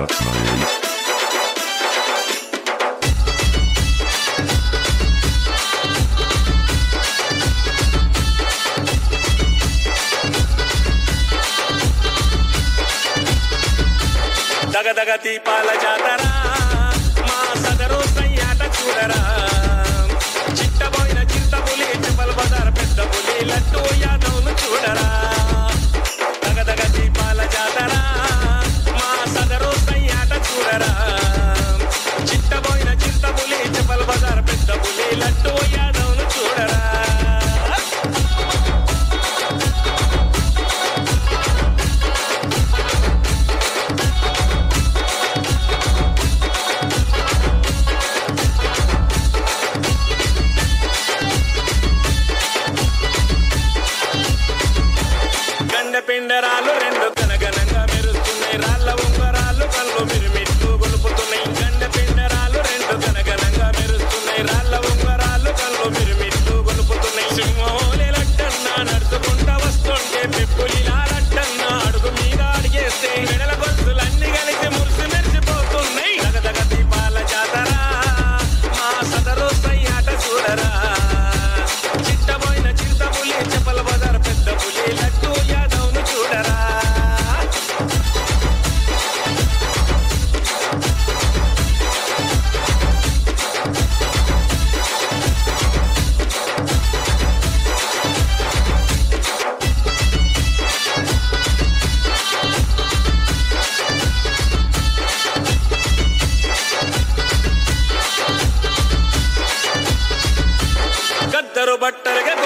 దగదగ దీపాల జాతర మా సదరు సయ్యాట చూడరా చిట్టబోయిన చింతపులి చెప్పల బజార్ పెద్ద పులి లడ్డు యాదవ్ను చూడరా దగదగ దీపాల జాతర మా సదరు సయ్యాట చూడరా చిట్టబోయిన చింతపులి చెప్పల బజార్ పెద్ద పులి లడ్డు యాదవ్ను చూడరా గండ పిండరాలు రెండు గనగనంగా మెరుస్తున్నాయి రాళ్ళ ఉంగరాలు కళ్ళు మిరుమిట్టు గొలుపుతున్నాయి గండ పిండరాలు రెండు గనగనంగా మెరుస్తున్నాయి రాళ్ళ ఉంగరాలు కళ్ళు మిరుమిట్టు గొలుపుతున్నాయి సింహోలే లట్టన్నా నడుచుకుంటా వస్తుంటే పెప్పులిలా లట్టన్నా అడుగు మీద అడిగేస్తే మెడల గొలుసులన్నీ కలిసి మురిసి మెరిసిపోతున్నాయి దగదగ దీపాల జాతర మా సదరు సయ్యాట చూడరా చిట్టబోయిన చింతపులి చెప్పల బజార్ పెద్ద పులి లడ్డు యాదవ్ను చూడరా గద్దరు బట్టలుగా